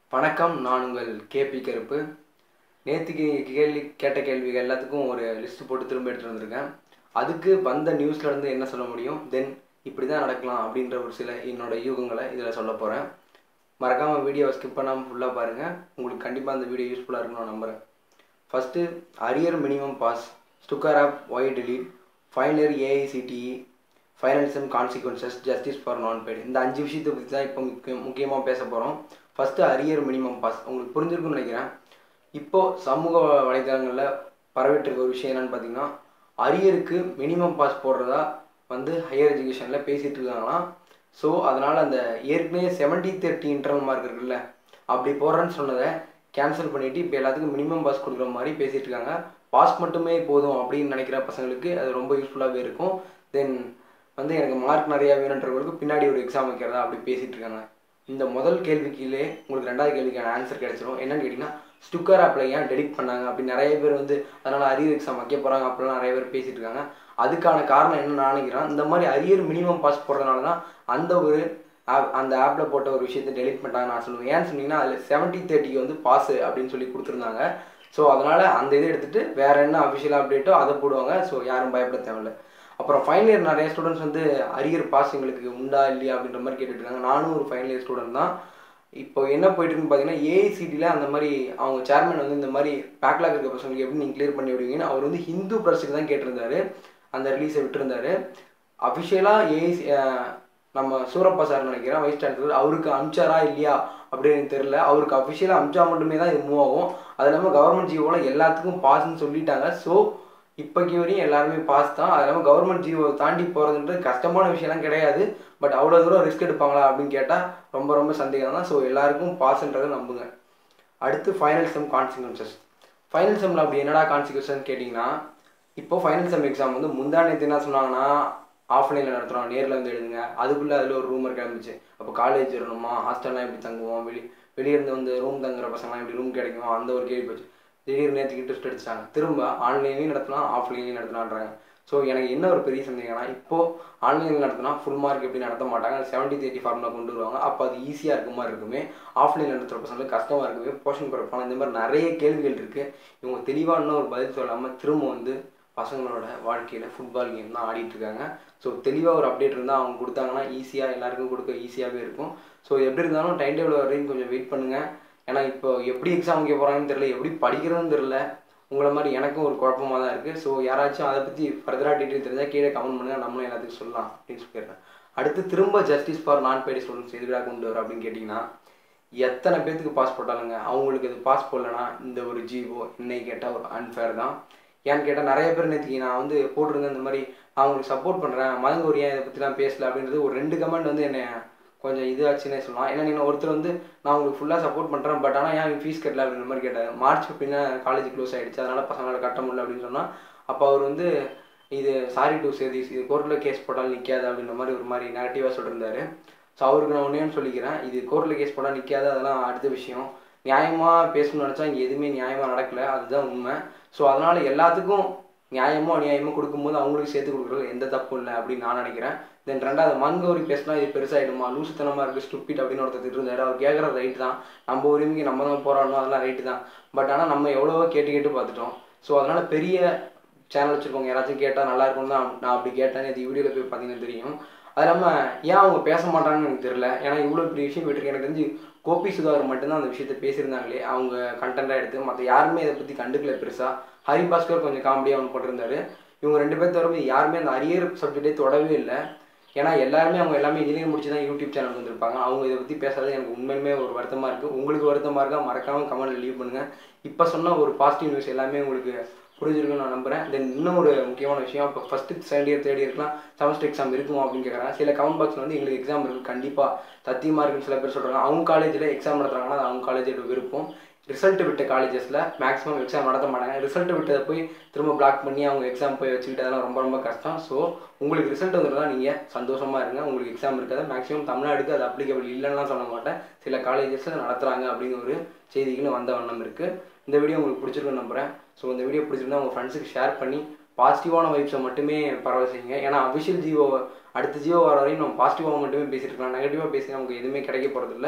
வணக்கம் நான் உங்கள் கேபி கருப்பு நேற்றுக்கு கேள்வி கேட்ட கேள்விகள் எல்லாத்துக்கும் ஒரு லிஸ்ட் போட்டு திரும்ப எடுத்துட்டு வந்திருக்கேன் அதுக்கு வந்த நியூஸ்ல இருந்து என்ன சொல்ல முடியும் தென் இப்படி தான் நடக்கலாம் அப்படின்ற ஒரு சில என்னோட யூகங்களை இதில் சொல்ல போகிறேன் மறக்காமல் வீடியோவை ஸ்கிப் பண்ணாமல் ஃபுல்லாக பாருங்கள் உங்களுக்கு கண்டிப்பாக அந்த வீடியோ யூஸ்ஃபுல்லாக இருக்கும்னு நான் நம்புகிறேன் first arrear minimum pass sticker of why delete final year AICTE final sem consequences justice for non paid இந்த அஞ்சு விஷயத்தை பற்றி தான் இப்போ முக்கிய முக்கியமாக பேச போகிறோம் ஃபஸ்ட்டு அரியர் மினிமம் பாஸ் உங்களுக்கு புரிஞ்சிருக்கும்னு நினைக்கிறேன் இப்போது சமூக வலைதளங்களில் பரவிட்டு இருக்க ஒரு விஷயம் என்னன்னு பார்த்தீங்கன்னா அரியருக்கு மினிமம் பாஸ் போடுறதா வந்து ஹையர் எஜுகேஷனில் பேசிகிட்டு இருக்காங்களாம் ஸோ அதனால் அந்த ஏற்கனவே செவன்டி தேர்ட்டி இன்டர்னல் மார்க் இருக்குல்ல அப்படி போடுறேன்னு சொன்னதை கேன்சல் பண்ணிவிட்டு இப்போ எல்லாத்துக்கும் மினிமம் பாஸ் கொடுக்குற மாதிரி பேசிகிட்டு இருக்காங்க பாஸ் மட்டுமே போதும் அப்படின்னு நினைக்கிற பசங்களுக்கு அது ரொம்ப யூஸ்ஃபுல்லாகவே இருக்கும் தென் வந்து எனக்கு மார்க் நிறையா வேணுன்றவங்களுக்கு பின்னாடி ஒரு எக்ஸாம் வைக்கிறதா அப்படி பேசிகிட்டு இருக்காங்க இந்த முதல் கேள்விக்கிலே உங்களுக்கு ரெண்டாவது கேள்விக்கான ஆன்சர் கிடைச்சிரும் என்னன்னு கேட்டிங்கன்னா ஸ்டுக்கர் ஆப்பில் ஏன் டெலிட் பண்ணாங்க அப்படி நிறைய பேர் வந்து அதனால் அரியர் எக்ஸாம் வைக்க போகிறாங்க அப்படிலாம் நிறைய பேர் பேசிகிட்டு இருக்காங்க அதுக்கான காரணம் என்ன நான் நினைக்கிறேன் இந்த மாதிரி அரியர் மினிமம் பாஸ் போடுறதுனால தான் அந்த ஒரு ஆப் அந்த ஆப்பில் போட்ட ஒரு விஷயத்தை டெலிட் பண்ணிட்டாங்க நான் சொல்லுவேன் ஏன்னு சொன்னீங்கன்னா அதில் செவன்ட்டி தேர்ட்டிக்கு வந்து பாஸ் அப்படின்னு சொல்லி கொடுத்துருந்தாங்க ஸோ அதனால் அந்த இதை எடுத்துகிட்டு வேற என்ன அஃபிஷியல் அப்டேட்டோ அதை போடுவாங்க ஸோ யாரும் பயப்பட தேவையில்ல அப்புறம் ஃபைனல் இயர் நிறைய ஸ்டூடெண்ட்ஸ் வந்து அரியர் பாஸ் எங்களுக்கு உண்டா இல்லையா அப்படின்ற மாதிரி கேட்டுட்டு இருக்காங்க நானும் ஒரு ஃபைனல் இயர் ஸ்டூடெண்ட் தான் இப்போ என்ன போயிட்டு இருக்குன்னு பார்த்தீங்கன்னா ஏஐசிடியில் அந்த மாதிரி அவங்க சேர்மன் வந்து இந்த மாதிரி பேக்லாக் இருக்க பசங்களுக்கு எப்படி நீங்கள் கிளியர் பண்ணி விடுவீங்கன்னு அவர் வந்து ஹிந்து ப்ரெஸ்ஸுக்கு தான் கேட்டிருந்தாரு அந்த ரிலீஸை விட்டுருந்தாரு அஃபிஷியலாக ஏஐசி நம்ம சூரப்பா சார் நினைக்கிறேன் வைஸ் சான்சலர் அவருக்கு அமிச்சாரா இல்லையா அப்படின்னு எனக்கு தெரியல அவருக்கு அஃபிஷியலாக அமிச்சா மட்டுமே தான் இது மூவ் ஆகும் அது இல்லாமல் கவர்மெண்ட் ஜியோவில் எல்லாத்துக்கும் பாஸ்ன்னு சொல்லிட்டாங்க ஸோ இப்போக்கி வரையும் எல்லாருமே பாஸ் தான் அது இல்லாமல் கவர்மெண்ட் ஜியோவை தாண்டி போகிறதுன்றது கஷ்டமான விஷயம்லாம் கிடையாது பட் அவ்வளோ தூரம் ரிஸ்க் எடுப்பாங்களா அப்படின்னு கேட்டால் ரொம்ப ரொம்ப சந்தேகம் தான் ஸோ எல்லாருக்கும் பாஸ்ன்றதை நம்புங்க அடுத்து ஃபைனல் செம் கான்சிக்வன்சஸ் ஃபைனல் செம்மில் அப்படி என்னடா கான்சிக்வன்சஸ் கேட்டிங்கன்னா இப்போ ஃபைனல் செம் எக்ஸாம் வந்து முந்தா நேற்று என்ன சொன்னாங்கன்னா ஆஃப்லைனில் நடத்துகிறோம் நேரில் வந்து எழுதுங்க அதுக்குள்ளே அதில் ஒரு ரூமர் கிளம்பிச்சு அப்போ காலேஜ் இருக்கணுமா ஹாஸ்டல்லாம் எப்படி தங்குவோம் வெளி வெளியிருந்து வந்து ரூம் தங்குற பசங்களாம் எப்படி ரூம் கிடைக்குமா அந்த ஒரு கேள்வி போச்சு திடீர்னு நேற்றுக்கு இன்ட்ரெஸ்ட் எடுத்துட்டாங்க திரும்ப ஆன்லைன்லேயும் நடத்தலாம் ஆஃப்லைன்லேயும் நடத்தலான்றாங்க ஸோ எனக்கு என்ன ஒரு பெரிய சந்தேகம்னா இப்போது ஆன்லைனில் நடத்தினா ஃபுல் மார்க் எப்படி நடத்த மாட்டாங்க செவன்ட்டி தேர்ட்டி ஃபார்முலா கொண்டு வருவாங்க அப்போ அது ஈஸியாக இருக்க மாதிரி இருக்குமே ஆஃப்லைனில் நடத்துகிற பசங்களுக்கு கஷ்டமாக இருக்குமே போர்ஷன் குறைப்பாங்க இந்த மாதிரி நிறைய கேள்விகள் இருக்குது இவங்க தெளிவாக இன்னும் ஒரு பதில் சொல்லாமல் திரும்ப வந்து பசங்களோட வாழ்க்கையில் ஃபுட்பால் கேம் தான் ஆடிட்டு இருக்காங்க ஸோ தெளிவாக ஒரு அப்டேட் இருந்தால் அவங்க கொடுத்தாங்கன்னா ஈஸியாக எல்லாருக்கும் கொடுக்க ஈஸியாகவே இருக்கும் ஸோ எப்படி இருந்தாலும் டைம் டேபிள் வரைக்கும் கொஞ்சம் வெயிட் பண்ணுங்கள் ஏன்னா இப்போ எப்படி எக்ஸாம் வைக்க போகிறாங்கன்னு தெரியல எப்படி படிக்கிறதுன்னு தெரியல உங்களை மாதிரி எனக்கும் ஒரு குழப்பமாக தான் இருக்குது ஸோ யாராச்சும் அதை பற்றி ஃபர்தராக டீட்டெயில் தெரிஞ்சால் கீழே கமெண்ட் பண்ணுங்கள் நம்மளும் எல்லாத்துக்கும் சொல்லலாம் அப்படின்னு சொல்லிடுறேன் அடுத்து திரும்ப justice for non paid students எதுக்காக கொண்டு வர அப்படின்னு கேட்டிங்கன்னா எத்தனை பேத்துக்கு பாஸ் போட்டாலுங்க அவங்களுக்கு இது பாஸ் போடலன்னா இந்த ஒரு ஜீவோ என்னை கேட்டால் ஒரு அன்ஃபேர் தான் ஏன்னு கேட்டால் நிறைய பேர் நேற்றுக்கு நான் வந்து போட்டிருந்தேன் இந்த மாதிரி நான் உங்களுக்கு சப்போர்ட் பண்ணுறேன் மதங்கோரி ஏன் இதை பற்றிலாம் பேசல அப்படின்றது ஒரு ரெண்டு கமெண்ட் வந்து என்னை கொஞ்சம் இதுவாச்சுன்னே சொல்லலாம் ஏன்னா நீங்கள் ஒருத்தர் வந்து நான் உங்களுக்கு ஃபுல்லாக சப்போர்ட் பண்ணுறேன் பட் ஆனால் ஏன் ஃபீஸ் கட்டல அப்படின்ற மாதிரி கேட்டார் மார்ச் பின்ன காலேஜ் க்ளோஸ் ஆகிடுச்சு அதனால் பசங்களால் கட்ட முடியல அப்படின்னு சொன்னால் அப்போ அவர் வந்து இது சாரி டு சேதிஸ் இது கோர்ட்டில் கேஸ் போட்டாலும் நிற்காது அப்படின்ற மாதிரி ஒரு மாதிரி நெகட்டிவாக சொல்லியிருந்தாரு ஸோ அவருக்கு நான் ஒன்றே சொல்லிக்கிறேன் இது கோர்ட்டில் கேஸ் போட்டால் நிற்காது அதெல்லாம் அடுத்த விஷயம் நியாயமாக பேசணும்னு நினச்சா இங்கே எதுவுமே நியாயமாக நடக்கல அதுதான் உண்மை ஸோ அதனால் எல்லாத்துக்கும் நியாயமோ அநியாயமோ கொடுக்கும்போது அவங்களுக்கு சேர்த்து கொடுக்குறது எந்த தப்பும் இல்லை அப்படின்னு நான் நினைக்கிறேன் தென் ரெண்டாவது மன்கௌரி பேசினா இது பெருசாகிடுமா லூசுத்தனமாக இருக்குது ஸ்டூப்பிட் அப்படின்னு ஒருத்தர் இருந்தார் அவர் கேட்குற ரைட் தான் நம்ம உரிமைக்கு நம்ம தான் போராடணும் அதெல்லாம் ரைட்டு தான் பட் ஆனால் நம்ம எவ்வளவோ கேட்டு கேட்டு பார்த்துட்டோம் ஸோ அதனால் பெரிய சேனல் வச்சுருக்கோங்க யாராச்சும் கேட்டால் நல்லா இருக்கும்னு தான் நான் அப்படி கேட்டேன் இது வீடியோவில் போய் பார்த்தீங்கன்னா தெரியும் அது இல்லாமல் ஏன் அவங்க பேச மாட்டாங்கன்னு எனக்கு தெரியல ஏன்னா இவ்வளோ பெரிய விஷயம் போயிட்டு எனக்கு தெரிஞ்சு கோபி சுதாகர் மட்டும்தான் அந்த விஷயத்த பேசியிருந்தாங்களே அவங்க கண்டென்ட்டாக எடுத்து மற்ற யாருமே இதை பற்றி கண்டுக்கல பெருசாக ஹரி பாஸ்கர் கொஞ்சம் காமெடியாக ஒன்று போட்டிருந்தாரு இவங்க ரெண்டு பேர் தவிர யாருமே அந்த அரியர் சப்ஜெக்டே தொடவே இல்லை ஏன்னா எல்லாருமே அவங்க எல்லாமே இன்ஜினியரிங் முடிச்சு தான் யூடியூப் சேனல் வந்திருப்பாங்க அவங்க இதை பற்றி பேசுறது எனக்கு உண்மையுமே ஒரு வருத்தமாக இருக்குது உங்களுக்கு வருத்தமாக இருக்கா மறக்காமல் கமெண்ட்டில் லீவ் பண்ணுங்கள் இப்போ சொன்ன ஒரு பாசிட்டிவ் நியூஸ் எல்லாமே உங்களுக்கு புரிஞ்சிருக்குன்னு நான் நம்புறேன் தென் இன்னும் ஒரு முக்கியமான விஷயம் இப்போ ஃபஸ்ட்டு செகண்ட் இயர் தேர்ட் இயர்க்குலாம் செமஸ்டர் எக்ஸாம் இருக்குமா அப்படின்னு கேட்குறாங்க சில கமெண்ட் பாக்ஸில் வந்து எங்களுக்கு எக்ஸாம் இருக்குது கண்டிப்பாக சத்தியமாக இருக்குன்னு சில பேர் சொல்கிறாங்க அவங்க காலேஜில் எக்ஸாம் நடத்துறாங்கன்னா அது அவங்க காலேஜோட விருப்பம் ரிசல்ட் விட்ட காலேஜஸில் மேக்ஸிமம் எக்ஸாம் நடத்த மாட்டாங்க ரிசல்ட் விட்டதை போய் திரும்ப பிளாக் பண்ணி அவங்க எக்ஸாம் போய் வச்சுக்கிட்டு அதெல்லாம் ரொம்ப ரொம்ப கஷ்டம் ஸோ உங்களுக்கு ரிசல்ட் வந்துருந்தா நீங்கள் சந்தோஷமாக இருங்க உங்களுக்கு எக்ஸாம் இருக்காது மேக்ஸிமம் தமிழ்நாடுக்கு அது அப்ளிகபிள் இல்லைன்னா சொல்ல மாட்டேன் சில காலேஜஸில் நடத்துகிறாங்க அப்படின்னு ஒரு செய்திக்குன்னு வந்த வண்ணம் இருக்குது இந்த வீடியோ உங்களுக்கு பிடிச்சிருக்குன்னு நம்புகிறேன் ஸோ இந்த வீடியோ பிடிச்சிருந்தா உங்கள் ஃப்ரெண்ட்ஸுக்கு ஷேர் பண்ணி பாசிட்டிவான வைப்ஸை மட்டுமே பரவ செய்யுங்க ஏன்னா அஃபிஷியல் ஜியோ அடுத்த ஜியோ வர வரையும் நம்ம பாசிட்டிவாக மட்டுமே பேசிட்டு இருக்கலாம் நெகட்டிவாக பேசி நமக்கு எதுவுமே கிடைக்க போகிறதில்ல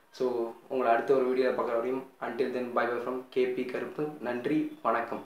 ஸோ உங்களை அடுத்த ஒரு வீடியோவில் பார்க்குற வரையும் until then bye bye from KB Karuppu நன்றி வணக்கம்